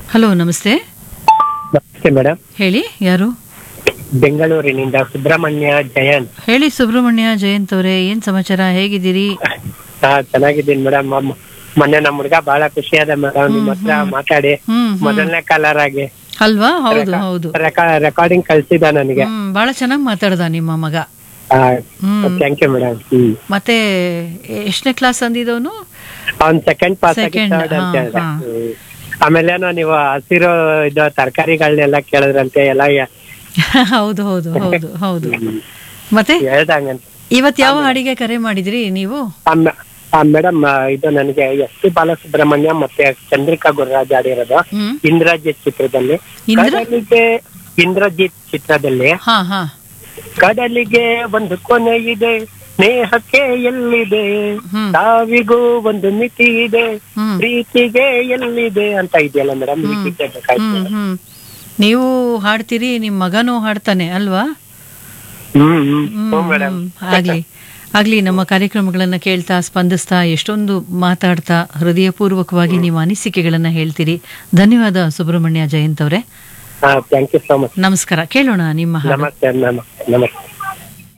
Hello ನಮಸ್ತೆ ನಮಸ್ತೆ madam ಹೇಳಿ ಯಾರು ಬೆಂಗಳೂರಿನಿಂದ ಸುಬ್ರಹ್ಮಣ್ಯ ಜಯಂತ್ ಹೇಳಿ ಸುಬ್ರಹ್ಮಣ್ಯ ಜಯಂತ್ ಅವರೇ ಏನ್ ಸಮಾಚಾರ ಹೇಗಿದ್ದೀರಿ ಹಾ ಚೆನ್ನಾಗಿದ್ದೀನಿ ಮೇಡಮ್ ಮೊನ್ನೆ ನಮ್ಮ ಹುಡುಗ ಬಹಳ ಖುಷಿಯಾದ ಮೇಡಮ್ ನಿಮ್ಮ ಹತ್ರ ಮಾತಾಡಿ ಹ್ಮ್ ಹ್ಮ್. ಮೊದಲನೇ ಕಾಲರ್ ಆಗಿ ಅಲ್ವಾ ಹೌದು ಹೌದು ರೆಕಾರ್ಡಿಂಗ್ ಕಳ್ಸಿದ ನನಗೆ ಹ್ಮ್ ಬಹಳ ಚೆನ್ನಾಗಿ ಮಾತಾಡ್ದ ನಿಮ್ಮ ಮಗ hmm thank you madam hmm ಮತ್ತೆ ಎಷ್ಟನೇ ಕ್ಲಾಸ್ ಅಂದಿದವನು ಅವ್ನ್ ಸೆಕೆಂಡ್ ಪಾಸ್ ಆಗಿ Second, third ಅಂತ ಹಾ, ಹೇಳ್ದ ಹಾ. ಹ್ಮ್. ಆಮೇಲೇನೋ ನೀವು ಹಸಿರು ಇದು ತರಕಾರಿಗಳನ್ನೆಲ್ಲ ಕೇಳಿದ್ರಂತೆ ಎಲ್ಲ ಯ- ಹೌದು ಹೌದು ಹೌದು ಹೌದು ಮತ್ತೆ ಹೇಳ್ದಂಗಂತ ಇವತ್ ಯಾವ ಹಾಡಿಗೆ ಕರೆ ಮಾಡಿದ್ರಿ ನೀವು ಮೇಡಮ್ ಇದು ನನಗೆ ಎಸ್ ಪಿ ಬಾಲಸುಬ್ರಹ್ಮಣ್ಯ ಮತ್ತೆ ಚಂದ್ರಿಕಾ ಗುರುರಾಜ್ ಆಡಿರೋದು ಹ್ಮ್ ಇಂದ್ರಜಿತ್ ಚಿತ್ರದಲ್ಲಿ ಇಂದ್ರ? ಕಡಲಿಗೆ ಇಂದ್ರಜಿತ್ ಚಿತ್ರದಲ್ಲಿ ಹಾ ಹಾ ಕಡಲಿಗೆ ಒಂದು ಕೊನೆ ಇದೆ ಸ್ನೇಹಕ್ಕೆ ಎಲ್ಲಿದೆ ಹ್ಮ್. ಸಾವಿಗೂ ಒಂದು ಮಿತಿ ಇದೆ ಹ್ಮ್. ಪ್ರೀತಿಗೆ ಎಲ್ಲಿದೆ ಅಂತ ಇದೆಯಲ್ಲ ಮೇಡಮ್ ಹ್ಮ್ ಹ್ಮ್ ನೀವು ಹಾಡ್ತೀರಿ ನಿಮ್ ಮಗನೂ ಹಾಡ್ತಾನೆ ಅಲ್ವಾ ಹ್ಮ್ ಹ್ಮ್ ಹ್ಮ್, ಹ್ಞೂ ಮೇಡಮ್ ಹ್ಮ್. ಆಗ್ಲಿ ಆಗ್ಲಿ ನಮ್ಮ ಕಾರ್ಯಕ್ರಮಗಳನ್ನ ಕೇಳ್ತಾ ಸ್ಪಂದಿಸ್ತಾ ಎಷ್ಟೊಂದು ಮಾತಾಡ್ತಾ ಹೃದಯಪೂರ್ವಕವಾಗಿ ನೀವು ಅನಿಸಿಕೆಗಳನ್ನ ಹೇಳ್ತೀರಿ ಧನ್ಯವಾದ ಸುಬ್ರಹ್ಮಣ್ಯ ಜಯಂತ್ ಅವರೇ ಹಾ ಥ್ಯಾಂಕ್ ಯು ಸೋ ಮಚ್ ನಮಸ್ಕಾರ ಕೇಳೋಣ ನಿಮ್ಮ ಹಾಡು ನಮಸ್ತೆ ನಮಸ್ತೆ ನಮಸ್ತೆ